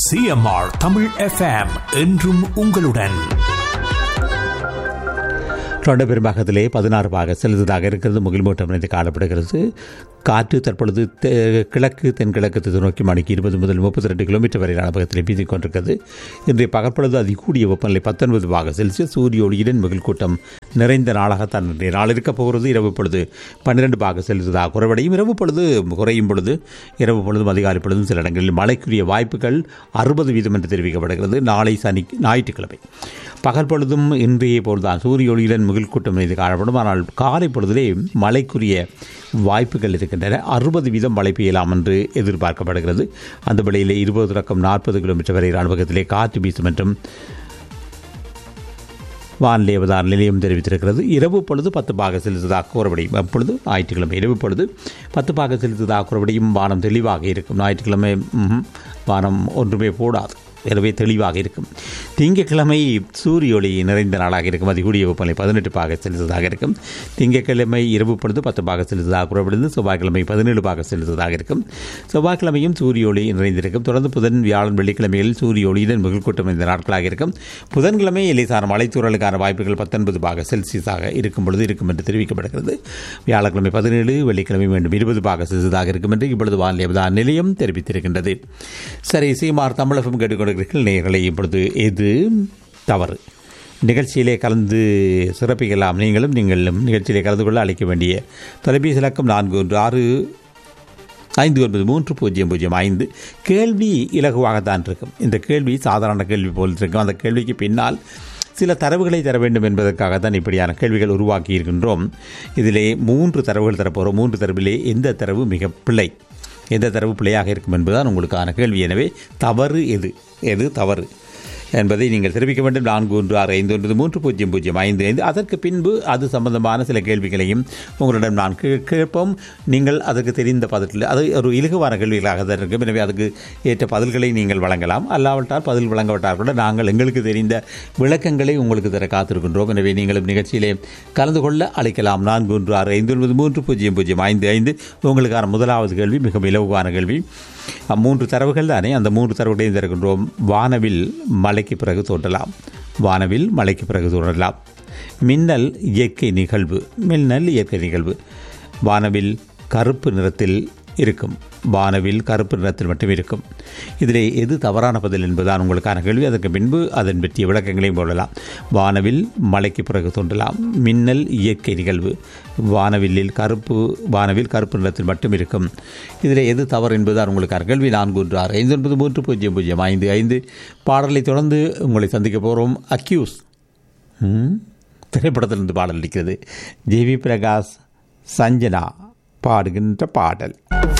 CMR Tamil FM என்றும் உங்களுடன் தொண்ட பெரும்பாகத்திலே பதினாறு பாக செலுத்ததாக இருக்கிறது முகில்மூட்டம் இணைந்து காணப்படுகிறது காற்று தற்பொழுது தெ- கிழக்கு தென்கிழக்கு திசை நோக்கி மணிக்கு இருபது முதல் முப்பத்தி ரெண்டு கிலோமீட்டர் வரையிலான வேகத்தில் வீசிக் கொண்டிருக்கிறது இன்றைய பகற்பொழுது அதிகூடிய வெப்பநிலை பத்தொன்பது பாக செல்சியஸ் சூரிய ஒளியுடன் முகில் கூட்டம் நிறைந்த நாளாகத்தான் இன்றைய நாள் இருக்கப் போகிறது இரவு பொழுது பன்னிரண்டு பாக செலுத்ததாக குறைவடையும் இரவு பொழுது குறையும் பொழுது இரவு பொழுதும் அதிகாலை பொழுதும் சில இடங்களில் மழைக்குரிய வாய்ப்புகள் அறுபது வீதம் என்று தெரிவிக்கப்படுகிறது நாளை சனி ஞாயிற்றுக்கிழமை பகல் பொழுதும் இன்றைய பொழுதுதான் சூரிய ஒளியுடன் முகில் கூட்டம் மீது காணப்படும் ஆனால் காலை பொழுதிலே மழைக்குரிய வாய்ப்புகள் இருக்கின்றன அறுபது வீதம் மழை பெய்யலாம் என்று எதிர்பார்க்கப்படுகிறது அந்த வேளையிலே இருபது தொடக்கம் நாற்பது கிலோமீட்டர் வரை அனுபவத்திலே காற்று வீசும் என்றும் வானிலை அவதார நிலையம் தெரிவித்திருக்கிறது இரவு பொழுது பத்து பாக செலுத்ததாக கூறப்படியும் அப்பொழுது ஞாயிற்றுக்கிழமை இரவு பொழுது பத்து பாக செலுத்ததாக கூறப்படியும் வானம் தெளிவாக இருக்கும் ஞாயிற்றுக்கிழமை ம்ஹும், வானம் ஒன்றுமே போடாது எனவே தெளிவாக இருக்கும் திங்கட்கிழமை சூரிய ஒளி நிறைந்த நாளாக இருக்கும் அதிகூடிய வெப்பநிலை பதினெட்டு பாக செலுத்ததாக இருக்கும் திங்கட்கிழமை இரவு பொழுது பத்து பாக செலுத்ததாக கூறப்படுது செவ்வாய்க்கிழமை பதினேழு பாக செலுத்ததாக இருக்கும் செவ்வாய்க்கிழமையும் சூரிய ஒளி நிறைந்திருக்கும் தொடர்ந்து புதன் வியாழன் வெள்ளிக்கிழமைகளில் சூரிய ஒளியுடன் முகக்கூட்டம் இந்த நாட்களாக இருக்கும் புதன்கிழமை எலிசான மலைத்தூரலுக்கான வாய்ப்புகள் பத்தொன்பது பாக செல்சியஸாக இருக்கும் பொழுது இருக்கும் என்று தெரிவிக்கப்படுகிறது வியாழக்கிழமை பதினேழு வெள்ளிக்கிழமை மீண்டும் இருபது பாக செல்சியஸாக இருக்கும் என்று இப்பொழுது வானிலை அவதார நிலையம் தெரிவித்திருக்கின்றது சரி சீமார் தமிழகம் கேட்டுக்கொண்டிருக்கிறீர்கள் நேயர்களை இப்பொழுது எது தவறு நிகழ்ச்சியிலே கலந்து சிறப்பிக்கலாம் நீங்களும் நீங்களும் நிகழ்ச்சியிலே கலந்து கொள்ள அழைக்க வேண்டிய தொலைபேசி இலக்கம் நான்கு ஒன்று ஆறு ஐந்து ஒன்பது மூன்று பூஜ்ஜியம் பூஜ்ஜியம் ஐந்து கேள்வி இலகுவாகத்தான் இருக்கும் இந்த கேள்வி சாதாரண கேள்வி போல் இருக்கும் அந்த கேள்விக்கு பின்னால் சில தரவுகளை தர வேண்டும் என்பதற்காகத்தான் இப்படியான கேள்விகள் உருவாக்கி இருக்கின்றோம் இதிலே மூன்று தரவுகள் தரப்போகிறோம் மூன்று தரவிலே எந்த தரவு மிக பிழை எந்த தரவு பிழையாக இருக்கும் என்பதுதான் உங்களுக்கான கேள்வி எனவே தவறு எது எது தவறு என்பதை நீங்கள் தெரிவிக்க வேண்டும் நான்கு ஒன்று ஆறு ஐந்து ஒன்பது மூன்று பூஜ்ஜியம் பூஜ்ஜியம் ஐந்து ஐந்து அதற்கு பின்பு அது சம்பந்தமான சில கேள்விகளையும் உங்களிடம் நான் கே- கேட்போம் நீங்கள் அதற்கு தெரிந்த பதில் அது ஒரு இலகுவான கேள்விகளாக தான் இருக்கும் எனவே அதுக்கு ஏற்ற பதில்களை நீங்கள் வழங்கலாம் அல்லாவிட்டால் பதில் வழங்கப்பட்டால் கூட நாங்கள் எங்களுக்கு தெரிந்த விளக்கங்களை உங்களுக்கு தர காத்திருக்கின்றோம் எனவே நீங்களும் நிகழ்ச்சியிலே கலந்து கொள்ள அழைக்கலாம் நான்கு ஒன்று ஆறு ஐந்து ஒன்பது மூன்று பூஜ்ஜியம் பூஜ்ஜியம் ஐந்து ஐந்து உங்களுக்கான முதலாவது கேள்வி மிக இலகுவான கேள்வி அஹ், மூன்று தரவுகள் தானே அந்த மூன்று தரவுகளையும் திறக்கின்றோம் வானவில் மழைக்கு பிறகு தோன்றலாம் வானவில் மழைக்கு பிறகு தோன்றலாம் மின்னல் இயற்கை நிகழ்வு மின்னல் இயற்கை நிகழ்வு வானவில் கருப்பு நிறத்தில் இருக்கும் வானவில் கருப்பு நிறத்தில் மட்டும் இருக்கும் இதிலே எது தவறான பதில் என்பதுதான் உங்களுக்கான கேள்வி அதற்கு பின்பு அதன் பற்றிய விளக்கங்களையும் போடலாம் வானவில் மழைக்கு பிறகு தோன்றலாம் மின்னல் இயற்கை நிகழ்வு வானவில்லில் கருப்பு வானவில் கருப்பு நிறத்தில் மட்டும் இருக்கும் இதில் எது தவறு என்பதுதான் உங்களுக்கான கேள்வி நான்கு ஒன்று ஆறு ஐந்து ஒன்பது மூன்று பூஜ்ஜியம் பூஜ்ஜியம் ஐந்து ஐந்து பாடலை தொடர்ந்து உங்களை சந்திக்க போகிறோம் அக்யூஸ் ம், திரைப்படத்திலிருந்து பாடல் இருக்கிறது ஜேவி பிரகாஷ் சஞ்சனா பாடுகின்ற பாடல்